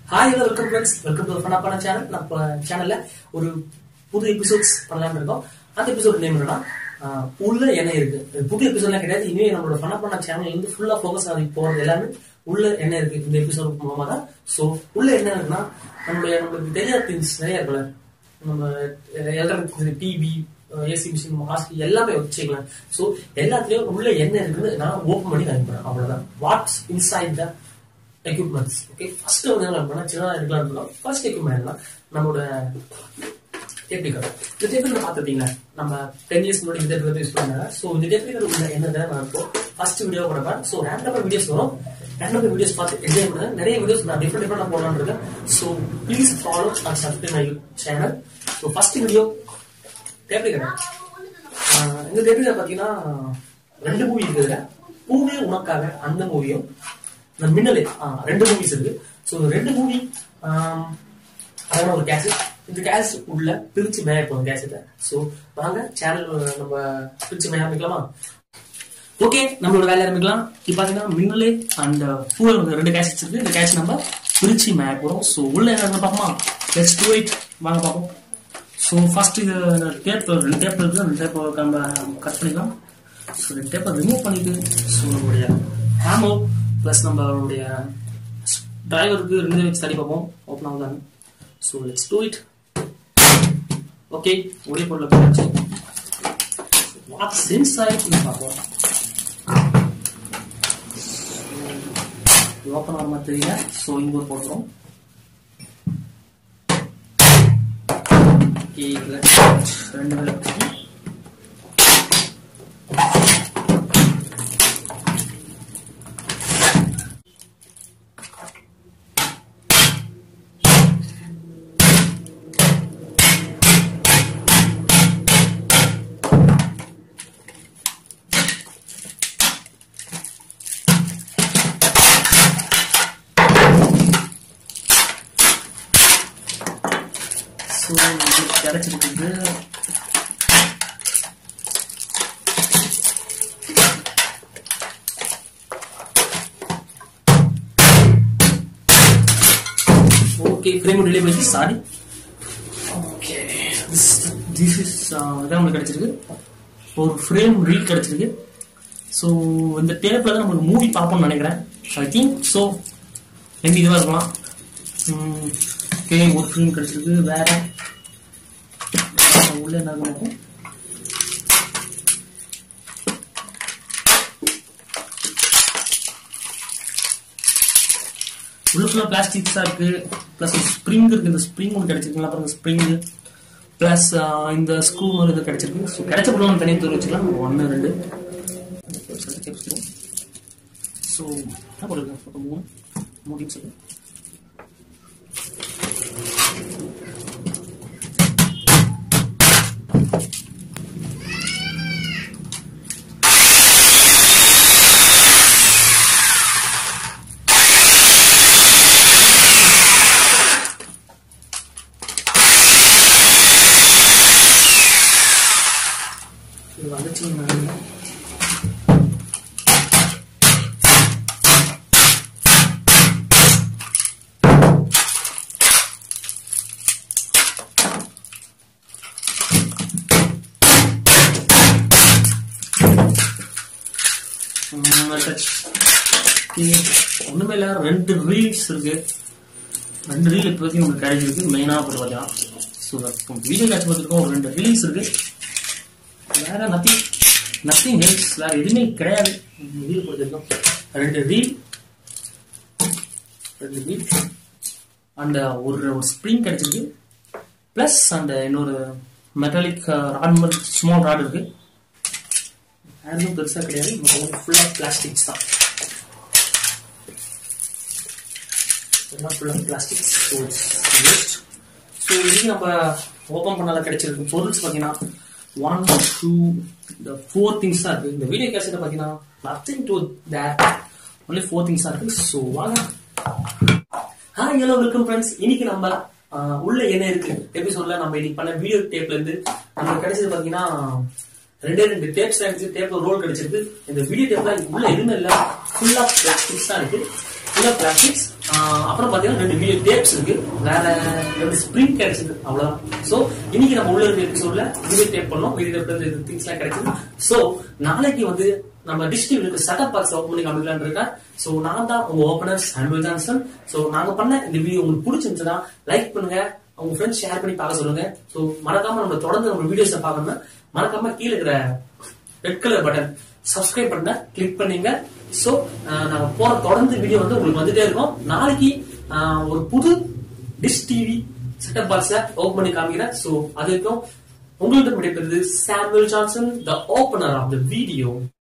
Hi hello welcome friends welcome to ஃபனாப்பான channel நம்ம சேனல்ல ஒரு புது எபிசோட்ஸ் பண்ணலாம்னு இருக்கோம் அந்த எபிசோட் நேம் என்னன்னா ஆஹ், உள்ள என்ன இருக்கு இது புது எபிசோட்லாம் கிடையாது இனிமே நம்மளோட ஃபனாப்பான சேனல் வந்து ஃபுல்லா ஃபோக்கஸ் ஆகி போறது எல்லாமே உள்ள என்ன இருக்கு இந்த எபிசோட் மூலமா தான் ஸோ உள்ள என்ன இருக்குன்னா நம்மளுடைய நம்மளுக்கு தெரியாத திங்ஸ் நிறைய இருக்குல்ல நம்ம electric TV AC machine mask எல்லாமே வச்சுக்கலாம் ஸோ எல்லாத்துலயும் உள்ள என்ன இருக்குன்னு நான் ஓப்பன் பண்ணி காமிப்பேன் அவ்வளவுதான் what's inside the equipments okay first வந்து என்ன பண்ணா சின்னதா இருக்கலாம் இருக்கோம் ஃபர்ஸ்ட் எக்யூப்மெண்ட் தான் நம்மளோட டேப் ரிகார்டர் இந்த டேப் ரிகார்டர் பார்த்துருப்பீங்களா நம்ம டென் இயர்ஸ் முன்னாடி இந்த டேப் யூஸ் பண்ணாங்க ஸோ இந்த டேப் ரிகார்டர் உள்ள என்ன நான் இப்போ ஃபர்ஸ்ட் வீடியோ போடுறேன் ஸோ ரேண்டமாக வீடியோஸ் வரும் ரேண்டமாக வீடியோஸ் பார்த்து என்ஜாய் பண்ணுங்க நிறைய வீடியோஸ் நான் டிஃப்ரெண்ட் டிஃப்ரெண்ட் போடலாம்னு இருக்கேன் so please follow and subscribe my channel so first video tape recorder ஆஹ் இந்த டேப் ரிகார்டர் பார்த்தீங்கன்னா ரெண்டு மூவி இருக்குதுல பூவே உனக்காக அந்த மூவியும் இந்த மின்னலே ஆஹ் ரெண்டு மூவிஸ் இருக்கு ஸோ ரெண்டு மூவி அதான ஒரு கேசட் இந்த கேசட் உள்ள பிரிச்சு மேய போகும் கேசட்டை ஸோ வாங்க சேனல் நம்ம பிரிச்சு மேய ஆரம்பிக்கலாமா ஓகே நம்மளோட வேலை ஆரம்பிக்கலாம் இப்போ பார்த்தீங்கன்னா மின்னலே அண்ட் பூவல் ரெண்டு கேசட்ஸ் இருக்கு இந்த கேசட் நம்ம பிரிச்சு மேய போறோம் ஸோ உள்ள என்ன பார்ப்போமா லெட்ஸ் டூ இட் வாங்க பார்ப்போம் ஸோ ஃபர்ஸ்ட் இது டேப் ரெண்டு டேப் இருக்கு ரெண்டு டேப் நம்ம கட் பண்ணிக்கலாம் ஸோ ரெண்டு டேப்பை ரிமூவ் பண்ணிட்டு ஸோ நம்மளுடைய ஹேமோ ப்ளஸ் நம்மளுடைய டிரைவருக்கு ரெண்டு வச்சு தடி பார்ப்போம் ஓப்பன் ஆகுதாங்க so let's do it okay ஒரே பொருளை போயாச்சு வாட்ஸ் இன்சைட் பார்ப்போம் ஓப்பன் ஆகிற மாதிரி தெரியல ஸோ இங்க ஒரு போடுறோம் ஓகே ரெண்டு வேலை ஸோ கிடைச்சிருக்குது ஓகே ஃப்ரேம் டிலே பண்ணி சாரி ஓகே திஸ் இஸ் இதான் நம்மளுக்கு கிடைச்சிருக்கு ஒரு ஃப்ரேம் ரீல் கிடைச்சிருக்கு ஸோ இந்த டேப்பில் தான் நம்மளுக்கு மூவி பார்ப்போம்னு நினைக்கிறேன் ஐ திங்க் ஸோ மேபி இதுவாக இருக்கலாம் ஓகே ஒரு ஃப்ரேம் கிடைச்சிருக்கு வேற உள்ள என்ன இருக்கும் உள்ள ஃபுல்லாக பிளாஸ்டிக்ஸாக இருக்கு ப்ளஸ் ஸ்ப்ரிங் இருக்கு இந்த ஸ்ப்ரிங் ஒன்று கிடைச்சிருக்குங்களா அப்புறம் ஸ்ப்ரிங் ப்ளஸ் இந்த ஸ்க்ரூ ஒரு இது கிடைச்சிருக்கு ஸோ கிடைச்ச பொருள் நம்ம தனியாக தூர வச்சுக்கலாம் ஒன்று ரெண்டு ஸோ என்ன போட்டுருக்கேன் மூணு மூணு சொல்லு இது வந்துச்சுன்னு நினைக்கிறேன். ம், touch. Okay. ஒண்ணுமே இல்ல ரெண்டு ரீல்ஸ் இருக்கு ரெண்டு ரீல் இப்போதைக்கு நமக்கு கிடைச்சிருக்கு மெயினாக போட்டு பார்த்தா ஸோ வீடியோ கேட்ச் பார்த்துருக்கோம் ஒரு ரெண்டு ரீல்ஸ் இருக்கு வேற நத்திங் நத்திங் ஹெல்ஸ் வேற எதுவுமே கிடையாது ரீல் கொடுத்துருக்கோம் ரெண்டு ரீல் ரெண்டு ரீல் அண்ட் ஒரு ஒரு ஸ்ப்ரிங் கிடைச்சிருக்கு ப்ளஸ் அந்த இன்னொரு மெட்டாலிக் ராட் மாதிரி ஸ்மால் ராட் இருக்கு அதுவும் பெருசாக கிடையாது நம்ம ஃபுல்லாக பிளாஸ்டிக்ஸ் தான் எல்லாம் ஃபுல்லாக பிளாஸ்டிக்ஸ் வேஸ்ட் ஸோ இதுக்கு நம்ம ஓப்பன் பண்ணால கிடைச்சிருக்கு பொருள்ஸ் பார்த்தீங்கன்னா ஒன் டூ இந்த ஃபோர் திங்ஸ் தான் இருக்கு இந்த வீடியோ கேசட்டை பார்த்தீங்கன்னா nothing to that only four things தான் இருக்கு ஸோ வாங்க ஹாய் ஹலோ வெல்கம் ஃப்ரெண்ட்ஸ் இன்னைக்கு நம்ம ஆஹ், உள்ள என்ன இருக்கு எபிசோட்ல நம்ம இன்னைக்கு பண்ண வீடியோ டேப்ல இருந்து நமக்கு கிடைச்சது பார்த்தீங்கன்னா ரெண்டே ரெண்டு டேப்ஸ் தான் இருந்துச்சு டேப்ல ரோல் கிடைச்சிருக்கு இந்த வீடியோ டேப்ல உள்ள எதுவுமே இல்ல ஃபுல்லா பிளாஸ்டிக்ஸ் தான் இருக்கு ஃபுல்லா பிளாஸ்டிக்ஸ் அப்புறம் பாத்தீங்கன்னா ரெண்டு வீடியோ டேப்ஸ் இருக்கு வேற ரெண்டு ஸ்ப்ரிங் கிடைச்சது அவ்வளவுதான் சோ இன்னைக்கு நம்ம உள்ள இருக்க எபிசோட்ல வீடியோ டேப் பண்ணோம் வீடியோ டேப்ல இந்த திங்ஸ் எல்லாம் கிடைச்சது சோ நாளைக்கு வந்து நம்ம டிஸ்ட்ரிபியூட்டர் செட்டப் பாக்ஸ் ஓப்பன் பண்ணி காமிக்கலாம்னு இருக்கேன் சோ நான் தான் உங்க ஓபனர் சாமுவல் ஜான்சன் சோ நாங்க பண்ண இந்த வீடியோ உங்களுக்கு பிடிச்சிருந்துச்சுன்னா லைக் பண்ணுங்க உங்க ஃப்ரெண்ட்ஸ் ஷேர் பண்ணி பார்க்க சொல்லுங்க சோ மறக்காம நம்ம தொடர்ந்து நம்ம வீடியோஸ் பார்க்கணும்னா மறக்காம கீழே இருக்கிற ரெட் கலர் பட்டன் சப்ஸ்கிரைப் பண்ண கிளிக் பண்ணீங்க சோ நாங்க போற தொடர்ந்து வீடியோ வந்து உங்களுக்கு வந்துட்டே இருக்கும் நாளைக்கு ஆஹ், ஒரு புது டிஷ் டிவி செட்டப் பாக்ஸ ஓபன் பண்ணி காமிக்கிறேன் சோ அது வரைக்கும் உங்கள்கிட்ட விடைபெறுது Samuel Johnson the opener of the video